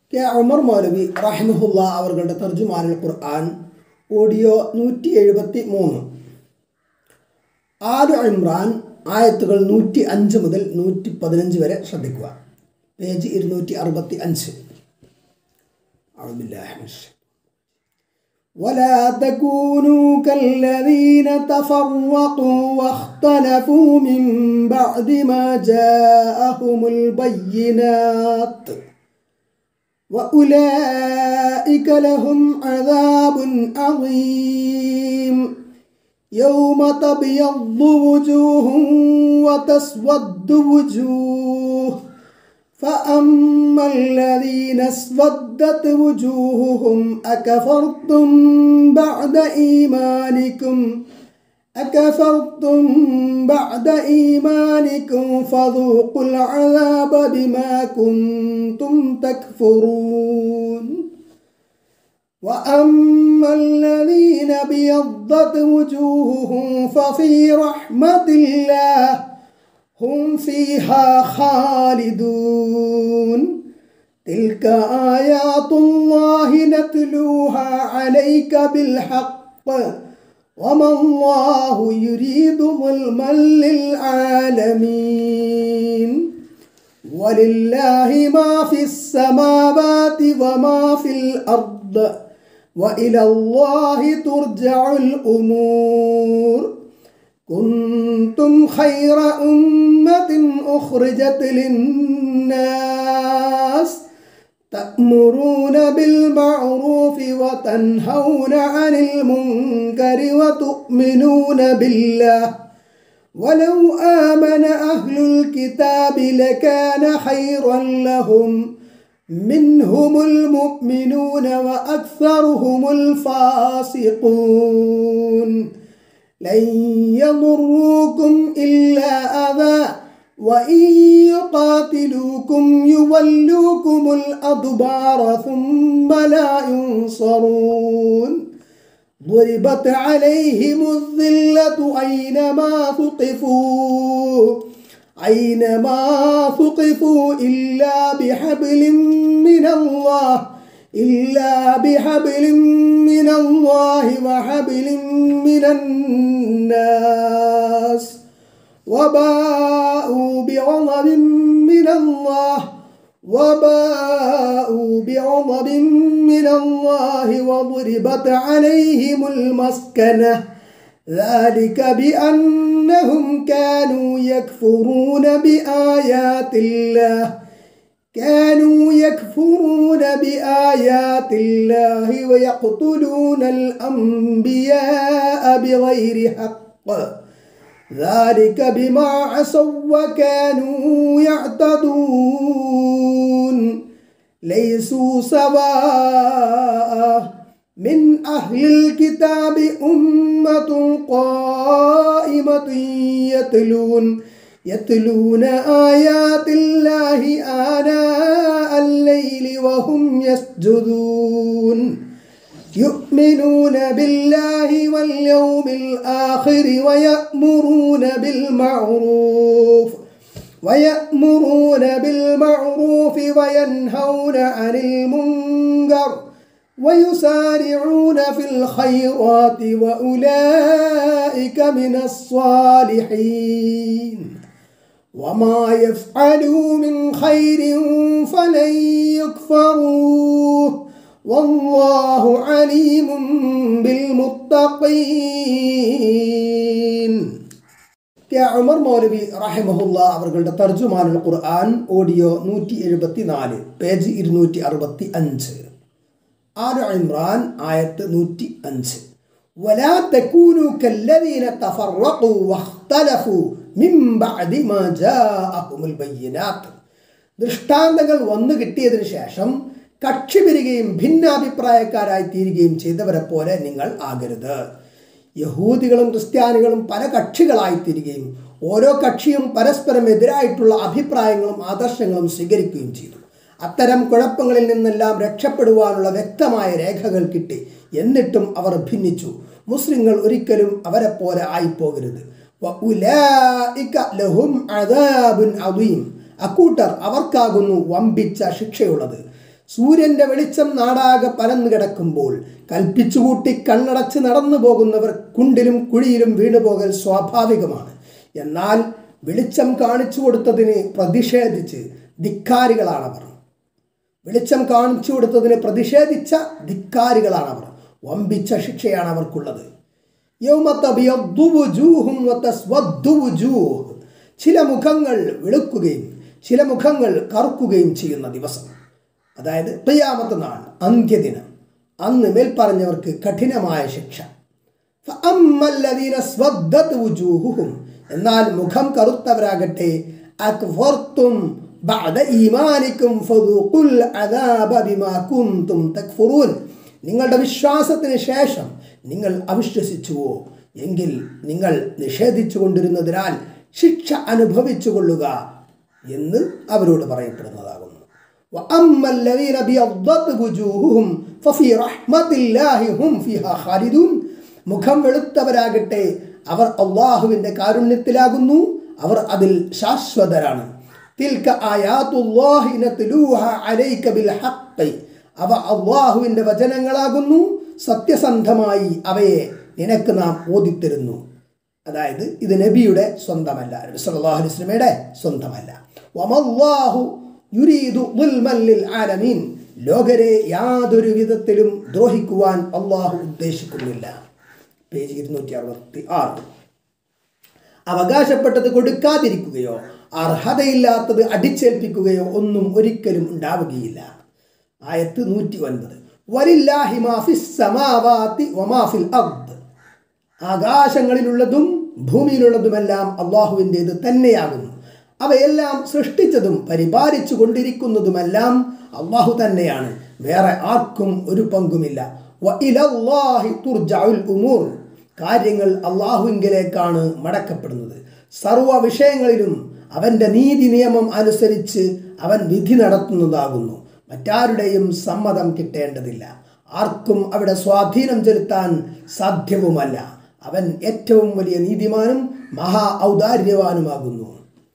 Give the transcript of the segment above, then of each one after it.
K Umar മൗലവി റഹിമഹുല്ല അവരുടെ തർജുമാനുൽ ഖുർആൻ audio നൂറ്റി എഴുപത്തി മൂന്ന് ആലു ഇമ്രാൻ ആയത്തുകൾ നൂറ്റി അഞ്ച് മുതൽ നൂറ്റി പതിനഞ്ച് വരെ ശ്രദ്ധിക്കുക പേജ് ഇരുന്നൂറ്റി അറുപത്തി അഞ്ച് أعوذ بالله من الشيطان ولا تكونوا كالذين تفرقوا واختلفوا من بعد ما جاءهم البينات وأولئك لهم عذاب عظيم يوم تبيض وجوه وتسود وجوه فأما الذين اسودت وجوههم أكفرتم بعد إيمانكم أكفرتم بعد إيمانكم فذوقوا العذاب بما كنتم تكفرون وأما الذين ابيضت وجوههم ففي رحمة الله هم فيها خالدون تلك آيات الله نتلوها عليك بالحق وما الله يريد ظلما للعالمين ولله ما في السماوات وما في الأرض وإلى الله ترجع الأمور كنتم خير أمة أخرجت للناس تأمرون بالمعروف وتنهون عن المنكر وتؤمنون بالله ولو آمن أهل الكتاب لكان خيرا لهم منهم المؤمنون وأكثرهم الفاسقون لن يضروكم إلا أذى وإن يقاتلوكم يولوكم الأدبار ثم لا ينصرون ضربت عليهم الذلة أينما ثقفوا أينما ثقفوا إلا بحبل من الله إلا بحبل من الله وحبل من الناس وباءوا بغضب من الله وباءوا بغضب من الله وضربت عليهم المسكنة ذلك بأنهم كانوا يكفرون بآيات الله كانوا يكفرون بآيات الله ويقتلون الأنبياء بغير حق ذلك بما عصوا وكانوا يعتدون ليسوا سواء من أهل الكتاب أمة قائمة يتلون يتلون آيات الله آناء الليل وهم يسجدون يؤمنون بالله واليوم الآخر ويأمرون بالمعروف ويأمرون بالمعروف وينهون عن المنكر ويسارعون في الخيرات وأولئك من الصالحين وما يفعلوا من خير فلن يكفروه والله عليم بالمتقين കെ ഉമർ മൗലവി റഹിമഹുല്ല അവരുടെ തർജുമാനുൽ ഖുർആൻ ഓഡിയോ നൂറ്റി എഴുപത്തി നാല് പേജ് ഇരുന്നൂറ്റി അറുപത്തി അഞ്ച് ആലു ഇമ്രാൻ ആയത്ത് നൂറ്റി അഞ്ച് ولا تكونوا كالذين تفرقوا واختلفوا من بعد ما جاءهم البينات ദൃഷ്ടാന്തങ്ങൾ വന്നു കിട്ടിയതിനു ശേഷം കക്ഷി പിരികയും ഭിന്നാഭിപ്രായക്കാരായി തീരുകയും ചെയ്തവരെ പോലെ നിങ്ങൾ ആകരുത് യഹൂദികളും ക്രിസ്ത്യാനികളും പല കക്ഷികളായി തീരുകയും ഓരോ കക്ഷിയും പരസ്പരം എതിരായിട്ടുള്ള അഭിപ്രായങ്ങളും ആദർശങ്ങളും സ്വീകരിക്കുകയും ചെയ്തു അത്തരം കുഴപ്പങ്ങളിൽ നിന്നെല്ലാം രക്ഷപ്പെടുവാനുള്ള വ്യക്തമായ രേഖകൾ കിട്ടി എന്നിട്ടും അവർ ഭിന്നിച്ചു മുസ്ലിങ്ങൾ ഒരിക്കലും അവരെ പോലെ ആയിപ്പോകരുത് വഉലായിക ലഹും അദാബുൻ അദീം അക്കൂട്ടർ അവർക്കാകുന്നു വമ്പിച്ച ശിക്ഷയുള്ളത് സൂര്യന്റെ വെളിച്ചം നാടാകെ പരന്നു കിടക്കുമ്പോൾ കൽപ്പിച്ചുകൂട്ടി കണ്ണടച്ച് നടന്നു പോകുന്നവർ കുണ്ടിലും കുഴിയിലും വീണുപോകൽ സ്വാഭാവികമാണ് എന്നാൽ വെളിച്ചം കാണിച്ചു കൊടുത്തതിന് പ്രതിഷേധിച്ച് ധിക്കാരികളാണവർ വെളിച്ചം കാണിച്ചു കൊടുത്തതിന് പ്രതിഷേധിച്ച ധിക്കാരികളാണവർ വമ്പിച്ച ശിക്ഷയാണ് അവർക്കുള്ളത് ചില മുഖങ്ങൾ വെളുക്കുകയും ചില മുഖങ്ങൾ കറുക്കുകയും ചെയ്യുന്ന ദിവസം അതായത് തയ്യാമത്ത നാൾ അന്ത്യദിനം അന്ന് മേൽപ്പറഞ്ഞവർക്ക് കഠിനമായ ശിക്ഷ എന്നാൽ മുഖം കറുത്തവരാകട്ടെ അക്ഫർത്തും بعد ഈമാനിക്കും ഫദൂഖുൽ അദാബ ബിമാ കുൻതും തക്ഫുറൂൻ നിങ്ങളുടെ വിശ്വാസത്തിന് ശേഷം നിങ്ങൾ അവിശ്വസിച്ചുവോ എങ്കിൽ നിങ്ങൾ നിഷേധിച്ചു കൊണ്ടിരുന്നതിനാൽ ശിക്ഷ അനുഭവിച്ചു കൊള്ളുക എന്ന് അവരോട് പറയപ്പെടുന്നതാകുന്നു وأما الذين ابيضت وجوههم ففي رحمة الله هم فيها خالدون മുഖം വെളുത്തവരാകട്ടെ അവർ അള്ളാഹുവിൻ്റെ കാരുണ്യത്തിലാകുന്നു അവർ അതിൽ ശാശ്വതരാണ് തിൽക്ക ആയാത്തുല്ലാഹി നത്ലൂഹ അലൈക ബിൽ ഹഖ് അവ അള്ളാഹുവിൻ്റെ വചനങ്ങളാകുന്നു സത്യസന്ധമായി അവയെ നിനക്ക് നാം ഓതിത്തരുന്നു അതായത് ഇത് നബിയുടെ സ്വന്തമല്ല നബി സല്ലല്ലാഹു അലൈഹി വസല്ലമയുടെ സ്വന്തമല്ല വമല്ലാഹു യുരീദു ദുൽമൻ ലിൽ ആലമീൻ ലോകരെ യാതൊരു വിധത്തിലും ദ്രോഹിക്കുവാൻ അള്ളാഹു ഉദ്ദേശിക്കുന്നില്ല പേജ് ഇരുന്നൂറ്റി അറുപത്തി ആറ് അവകാശപ്പെട്ടത് കൊടുക്കാതിരിക്കുകയോ അർഹതയില്ലാത്തത് അടിച്ചേൽപ്പിക്കുകയോ ഒന്നും ഒരിക്കലും ഉണ്ടാവുകയില്ല ആയത്ത് നൂറ്റി ഒൻപത് വലില്ലാഹി മാഫിസ് സമാവാതി വമാഫിൽ അർദ് ആകാശങ്ങളിലുള്ളതും ഭൂമിയിലുള്ളതുമെല്ലാം അള്ളാഹുവിൻ്റേത് തന്നെയാകുന്നു അവയെല്ലാം സൃഷ്ടിച്ചതും പരിപാലിച്ചു കൊണ്ടിരിക്കുന്നതുമെല്ലാം അള്ളാഹു തന്നെയാണ് വേറെ ആർക്കും ഒരു പങ്കുമില്ല ഉമൂർ കാര്യങ്ങൾ അള്ളാഹുവിങ്കിലേക്കാണ് മടക്കപ്പെടുന്നത് സർവ വിഷയങ്ങളിലും അവൻ്റെ നീതി നിയമം അനുസരിച്ച് അവൻ വിധി നടത്തുന്നതാകുന്നു മറ്റാരുടെയും സമ്മതം കിട്ടേണ്ടതില്ല ആർക്കും അവിടെ സ്വാധീനം ചെലുത്താൻ സാധ്യവുമല്ല അവൻ ഏറ്റവും വലിയ നീതിമാനും മഹാ ഔദാര്യവാനുമാകുന്നു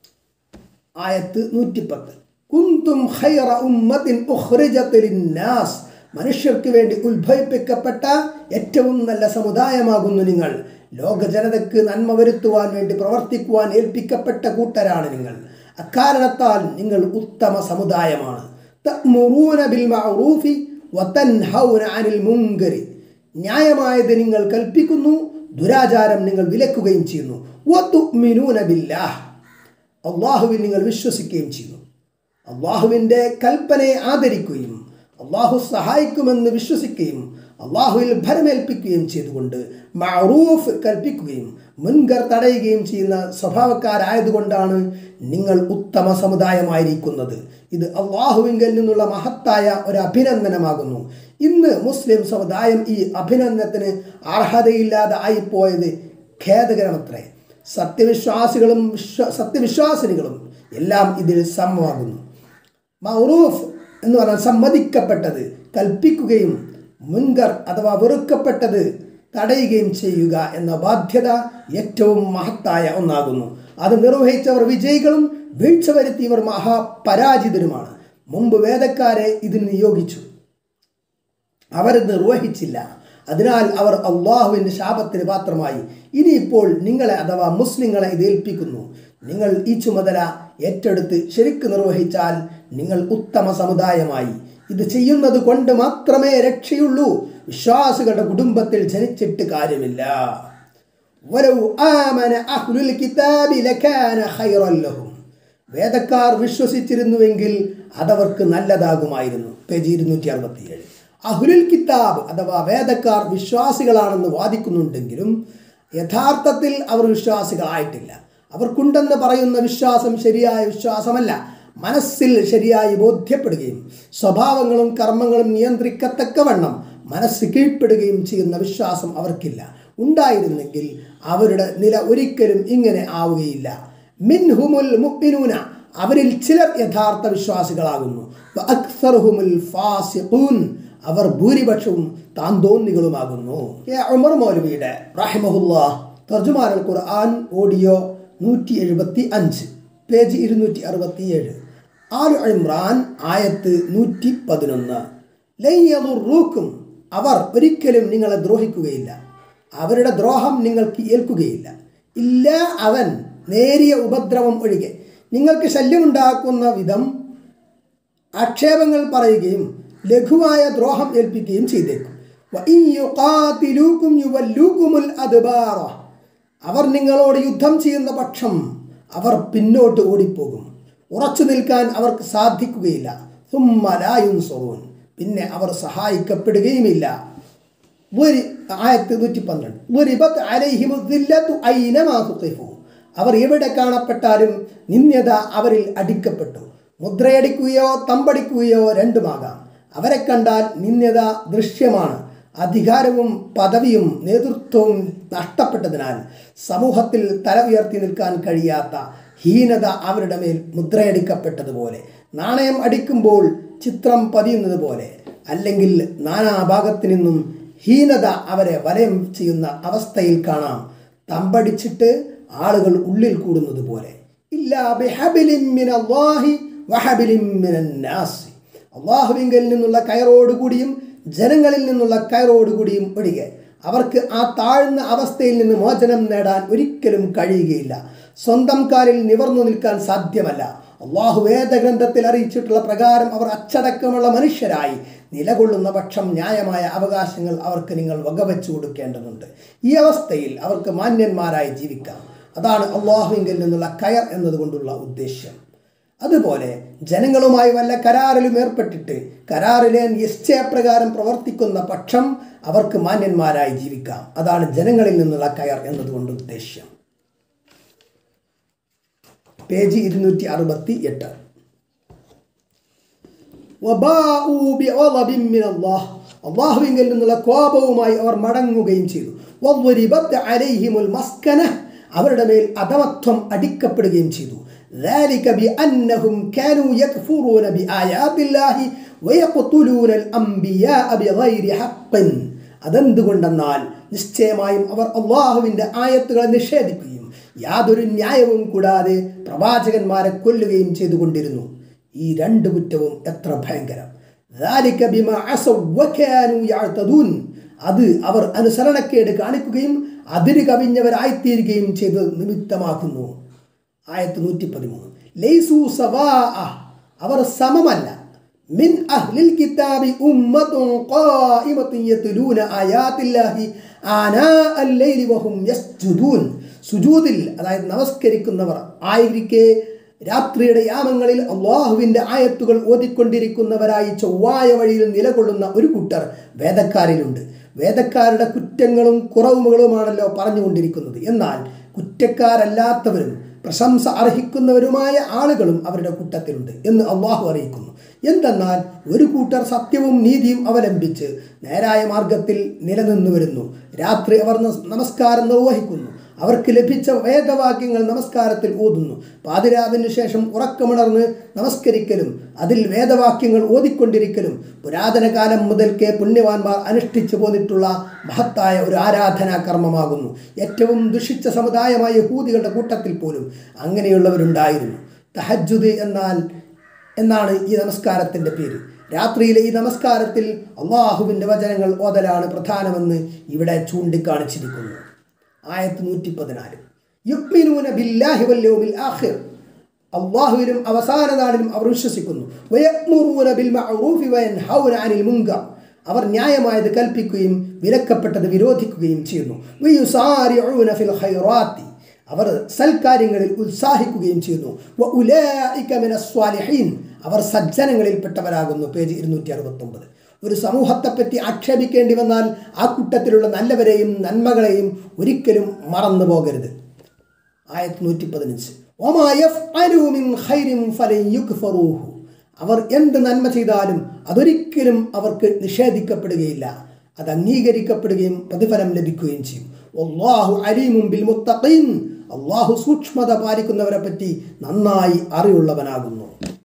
ആയത്ത് നൂറ്റിപ്പത്ത് കുന്തും ഖൈറ ഉമ്മത്തിൻ ഉഖ്റിജത്ത് ലിന്നാസ് മനുഷ്യർക്ക് വേണ്ടി ഉത്ഭവിപ്പിക്കപ്പെട്ട ഏറ്റവും നല്ല സമുദായമാകുന്നു നിങ്ങൾ ലോക ജനതയ്ക്ക് നന്മ വരുത്തുവാൻ വേണ്ടി പ്രവർത്തിക്കുവാൻ ഏൽപ്പിക്കപ്പെട്ട കൂട്ടരാണ് നിങ്ങൾ അക്കാരണത്താൽ നിങ്ങൾ ഉത്തമ സമുദായമാണ് തഅ്മുറൂന ബിൽ മഅറൂഫി വതൻഹൗന അനിൽ മുങ്കരി ന്യായമായത് നിങ്ങൾ കൽപ്പിക്കുന്നു ദുരാചാരം നിങ്ങൾ വിലക്കുകയും ചെയ്യുന്നു വതുഅ്മിനൂന ബില്ലാഹ് അള്ളാഹുവിൽ നിങ്ങൾ വിശ്വസിക്കുകയും ചെയ്യുന്നു അള്ളാഹുവിൻ്റെ കൽപ്പനയെ ആദരിക്കുകയും അള്ളാഹു സഹായിക്കുമെന്ന് വിശ്വസിക്കുകയും അള്ളാഹുവിൽ ഭരമേൽപ്പിക്കുകയും ചെയ്തുകൊണ്ട് മറൂഫ് കൽപ്പിക്കുകയും മുൻകർ തടയുകയും ചെയ്യുന്ന സ്വഭാവക്കാരായതുകൊണ്ടാണ് നിങ്ങൾ ഉത്തമ സമുദായമായിരിക്കുന്നത് ഇത് അള്ളാഹുവിങ്കിൽ നിന്നുള്ള മഹത്തായ ഒരു അഭിനന്ദനമാകുന്നു ഇന്ന് മുസ്ലിം സമുദായം ഈ അഭിനന്ദനത്തിന് അർഹതയില്ലാതെ ആയിപ്പോയത് ഖേദകരമത്രേ സത്യവിശ്വാസികളും വിശ്വ സത്യവിശ്വാസിനികളും എല്ലാം ഇതിൽ സമമാകുന്നു മൗറൂഫ് എന്ന് പറഞ്ഞാൽ സമ്മതിക്കപ്പെട്ടത് കൽപ്പിക്കുകയും മുൻകർ അഥവാ വെറുക്കപ്പെട്ടത് തടയുകയും ചെയ്യുക എന്ന ബാധ്യത ഏറ്റവും മഹത്തായ ഒന്നാകുന്നു അത് നിർവഹിച്ചവർ വിജയികളും വീഴ്ച വരുത്തിയവർ മഹാപരാജിതരുമാണ് മുമ്പ് വേദക്കാരെ ഇതിന് നിയോഗിച്ചു അവർ നിർവഹിച്ചില്ല അതിനാൽ അവർ അള്ളാഹുവിൻ്റെ ശാപത്തിന് പാത്രമായി ഇനിയിപ്പോൾ നിങ്ങളെ അഥവാ മുസ്ലിങ്ങളെ ഇത് ഏൽപ്പിക്കുന്നു നിങ്ങൾ ഈ ചുമതല ഏറ്റെടുത്ത് ശരിക്ക് നിർവഹിച്ചാൽ നിങ്ങൾ ഉത്തമ സമുദായമായി ഇത് ചെയ്യുന്നത് കൊണ്ട് മാത്രമേ രക്ഷയുള്ളൂ വിശ്വാസികളുടെ കുടുംബത്തിൽ ജനിച്ചിട്ട് കാര്യമില്ല വേദക്കാർ വിശ്വസിച്ചിരുന്നുവെങ്കിൽ അതവർക്ക് നല്ലതാകുമായിരുന്നു പേജ് ഇരുന്നൂറ്റി അറുപത്തിയേഴ് അഹുലുൽ കിതാബ് അഥവാ വേദക്കാർ വിശ്വാസികളാണെന്ന് വാദിക്കുന്നുണ്ടെങ്കിലും യഥാർത്ഥത്തിൽ അവർ വിശ്വാസികളായിട്ടില്ല അവർക്കുണ്ടെന്ന് പറയുന്ന വിശ്വാസം ശരിയായ വിശ്വാസമല്ല മനസ്സിൽ ശരിയായി ബോധ്യപ്പെടുകയും സ്വഭാവങ്ങളും കർമ്മങ്ങളും നിയന്ത്രിക്കത്തക്കവണ്ണം മനസ്സ് കീഴ്പ്പെടുകയും ചെയ്യുന്ന വിശ്വാസം അവർക്കില്ല ഉണ്ടായിരുന്നെങ്കിൽ അവരുടെ നില ഒരിക്കലും ഇങ്ങനെ ആവുകയില്ല മിൻഹുമുൽ മുഅ്മിനൂന അവരിൽ ചിലർ യഥാർത്ഥ വിശ്വാസികളാകുന്നു അക്സറുഹുമുൽ ഫാസിഖൂൻ അവർ ഭൂരിപക്ഷവും താന്തോന്നികളുമാകുന്നു ഉമർ മൗലവിയുടെ റഹിമഹുല്ല തർജുമാനൽ ഖുർആൻ ഓഡിയോ നൂറ്റി എഴുപത്തി അഞ്ച് പേജ് ഇരുന്നൂറ്റി അറുപത്തി ഏഴ് ആലു ഇമ്രാൻ ആയത്ത് നൂറ്റി പതിനൊന്ന് ലയ്യറുക്കും അവർ ഒരിക്കലും നിങ്ങളെ ദ്രോഹിക്കുകയില്ല അവരുടെ ദ്രോഹം നിങ്ങൾക്ക് ഏൽക്കുകയില്ല ഇല്ല അവൻ നേരിയ ഉപദ്രവം ഒഴികെ നിങ്ങൾക്ക് ശല്യമുണ്ടാക്കുന്ന വിധം ആക്ഷേപങ്ങൾ പറയുകയും ലഘുവായ ദ്രോഹം ഏൽപ്പിക്കുകയും ചെയ്തേക്കും വഇൻ യുഖാതിലൂക്കും യുവല്ലൂക്കുമുൽ അദ്ബാറ. അവർ നിങ്ങളോട് യുദ്ധം ചെയ്യുന്ന പക്ഷം അവർ പിന്നോട്ട് ഓടിപ്പോകും ഉറച്ചു നിൽക്കാൻ അവർക്ക് സാധിക്കുകയില്ല സുമ്മ ലാ യുൻസറൂൻ. പിന്നെ അവർ സഹായിക്കപ്പെടുകയുമില്ല ഒരു ആയത്ത് നൂറ്റി പന്ത്രണ്ട് ضربت عليهم الذلة أينما ثقفوا. അവർ എവിടെ കാണപ്പെട്ടാലും നിന്ദ്യത അവരിൽ അടിക്കപ്പെട്ടു മുദ്രയടിക്കുകയോ തമ്പടിക്കുകയോ രണ്ടുമാകാം അവരെ കണ്ടാൽ നിന്ദ്യത ദൃശ്യമാണ് അധികാരവും പദവിയും നേതൃത്വവും നഷ്ടപ്പെട്ടതിനാൽ സമൂഹത്തിൽ തല ഉയർത്തി നിൽക്കാൻ കഴിയാത്ത ഹീനത അവരുടെ മേൽ മുദ്രയടിക്കപ്പെട്ടതുപോലെ നാണയം അടിക്കുമ്പോൾ ചിത്രം പതിയുന്നത് പോലെ അല്ലെങ്കിൽ നാനാഭാഗത്തു നിന്നും ഹീനത അവരെ വലയം ചെയ്യുന്ന അവസ്ഥയിൽ കാണാം തമ്പടിച്ചിട്ട് ആളുകൾ ഉള്ളിൽ കൂടുന്നത് പോലെ ഇല്ലാ ബിഹബിലിൻ മിനല്ലാഹി വഹബിലിൻ മിനന്നാസി. അള്ളാഹുവിങ്കിൽ നിന്നുള്ള കയറോടുകൂടിയും ജനങ്ങളിൽ നിന്നുള്ള കയറോടുകൂടിയും ഒഴികെ അവർക്ക് ആ താഴ്ന്ന അവസ്ഥയിൽ നിന്ന് മോചനം നേടാൻ ഒരിക്കലും കഴിയുകയില്ല സ്വന്തം കാലിൽ നിവർന്നു നിൽക്കാൻ സാധ്യമല്ല അള്ളാഹു വേദഗ്രന്ഥത്തിൽ അറിയിച്ചിട്ടുള്ള പ്രകാരം അവർ അച്ചടക്കമുള്ള മനുഷ്യരായി നിലകൊള്ളുന്ന പക്ഷം ന്യായമായ അവകാശങ്ങൾ അവർക്ക് നിങ്ങൾ വകവെച്ചു കൊടുക്കേണ്ടതുണ്ട് ഈ അവസ്ഥയിൽ അവർക്ക് മാന്യന്മാരായി ജീവിക്കാം അതാണ് അള്ളാഹുവിങ്കിൽ നിന്നുള്ള കയർ എന്നതുകൊണ്ടുള്ള ഉദ്ദേശ്യം അതുപോലെ ജനങ്ങളുമായി വല്ല കരാറിലും ഏർപ്പെട്ടിട്ട് കരാറിലെ നിശ്ചയപ്രകാരം പ്രവർത്തിക്കുന്ന പക്ഷം അവർക്ക് മാന്യന്മാരായി ജീവിക്കാം അതാണ് ജനങ്ങളിൽ നിന്നുള്ള കയർ എന്നതുകൊണ്ട് ഉദ്ദേശ്യം പേജ് ഇരുന്നൂറ്റി അറുപത്തി എട്ട് അള്ളാഹുവിങ്കിൽ നിന്നുള്ള കോപവുമായി അവർ മടങ്ങുകയും ചെയ്തു വദ്വരിബത്ത് അലൈഹിമുൽ മസ്കന അവരുടെ മേൽ അധമത്വം അടിക്കപ്പെടുകയും ചെയ്തു ذلك بأنهم كانوا يكفرون بآيات الله ويقتلون الأنبياء بغير حق അതെന്തുകൊണ്ടെന്നാൽ നിശ്ചയമായും അവർ അള്ളാഹുവിൻ്റെ ആയത്തുകളെ നിഷേധിക്കുകയും യാതൊരു ന്യായവും കൂടാതെ പ്രവാചകന്മാരെ കൊല്ലുകയും ചെയ്തുകൊണ്ടിരുന്നു ഈ രണ്ട് കുറ്റവും എത്ര ഭയങ്കരം ذلك بما عصوا وكانوا يعتدون അത് അവർ അനുസരണക്കേട് കാണിക്കുകയും അതിര് കവിഞ്ഞവരായിത്തീരുകയും ചെയ്ത് നിമിത്തമാക്കുന്നു ആയത്ത് നൂറ്റി പതിമൂന്ന് ലൈസു സവാ അവർ സമമല്ല മിൻ അഹ്ലിൽ കിതാബി ഉമ്മത്തുൻ ഖായിമത്തുൻ യത്ലൂന ആയാത്തില്ലാഹി ആനാ അല്ലൈലി വഹും യസ്ജുദൂൻ സുജൂദിൽ അതായത് നമസ്കരിക്കുന്നവർ ആയിരിക്കെ രാത്രിയുടെ യാമങ്ങളിൽ അള്ളാഹുവിൻ്റെ ആയത്തുകൾ ഓതിക്കൊണ്ടിരിക്കുന്നവരായി ചൊവ്വായ വഴിയിൽ നിലകൊള്ളുന്ന ഒരു കൂട്ടർ വേദക്കാരിലുണ്ട് വേദക്കാരുടെ കുറ്റങ്ങളും കുറവുകളുമാണല്ലോ പറഞ്ഞുകൊണ്ടിരിക്കുന്നത് എന്നാൽ കുറ്റക്കാരല്ലാത്തവരും പ്രശംസ അർഹിക്കുന്നവരുമായ ആളുകളും അവരുടെ കൂട്ടത്തിലുണ്ട് എന്ന് അള്ളാഹു അറിയിക്കുന്നു എന്തെന്നാൽ ഒരു കൂട്ടർ സത്യവും നീതിയും അവലംബിച്ച് നേരായ മാർഗത്തിൽ നിലനിന്നു വരുന്നു രാത്രി അവർ നമസ്കാരം നിർവഹിക്കുന്നു അവർക്ക് ലഭിച്ച വേദവാക്യങ്ങൾ നമസ്കാരത്തിൽ ഓതുന്നു പാതിരാവിന് ശേഷം ഉറക്കമുണർന്ന് നമസ്കരിക്കലും അതിൽ വേദവാക്യങ്ങൾ ഓതിക്കൊണ്ടിരിക്കലും പുരാതന കാലം മുതൽക്കേ പുണ്യവാന്മാർ അനുഷ്ഠിച്ചു പോന്നിട്ടുള്ള മഹത്തായ ഒരു ആരാധനാ കർമ്മമാകുന്നു ഏറ്റവും ദുഷിച്ച സമുദായമായ യഹൂദികളുടെ കൂട്ടത്തിൽ പോലും അങ്ങനെയുള്ളവരുണ്ടായിരുന്നു തഹജുദ് എന്നാൽ എന്നാണ് ഈ നമസ്കാരത്തിൻ്റെ പേര് രാത്രിയിലെ ഈ നമസ്കാരത്തിൽ അള്ളാഹുവിൻ്റെ വചനങ്ങൾ ഓതലാണ് പ്രധാനമെന്ന് ഇവിടെ ചൂണ്ടിക്കാണിച്ചിരിക്കുന്നു ആയത്ത് നൂറ്റി പതിനാല് യുക്മിനൂന ബില്ലാഹി വല്യൗമിൽ ആഖിർ അള്ളാഹുവിലും അവസാന നാളിലും അവർ വിശ്വസിക്കുന്നു വയഅ്മുറൂന ബിൽ മഅറൂഫി വയൻഹൗന അനിൽ മുൻകർ അവർ ന്യായമായത് കൽപ്പിക്കുകയും വിലക്കപ്പെട്ടത് വിരോധിക്കുകയും ചെയ്യുന്നു വയുസാരിഊന ഫിൽ ഖൈറാത്തി അവർ സൽക്കാര്യങ്ങളിൽ ഉത്സാഹിക്കുകയും ചെയ്യുന്നു വ ഉലൈക മിനസ് സ്വാലിഹീൻ അവർ സജ്ജനങ്ങളിൽപ്പെട്ടവരാകുന്നു പേജ് ഇരുന്നൂറ്റി അറുപത്തൊമ്പത് ഒരു സമൂഹത്തെപ്പറ്റി ആക്ഷേപിക്കേണ്ടി വന്നാൽ ആ കൂട്ടത്തിലുള്ള നല്ലവരെയും നന്മകളെയും ഒരിക്കലും മറന്നു പോകരുത് ആയത്ത് നൂറ്റി പതിനഞ്ച് അവർ എന്ത് നന്മ ചെയ്താലും അതൊരിക്കലും അവർക്ക് നിഷേധിക്കപ്പെടുകയില്ല അത് അംഗീകരിക്കപ്പെടുകയും പ്രതിഫലം ലഭിക്കുകയും ചെയ്യും അള്ളാഹു അലീമും ബിൽ മുത്തഖീൻ അള്ളാഹു സൂക്ഷ്മത പാലിക്കുന്നവരെ പറ്റി നന്നായി അറിവുള്ളവനാകുന്നു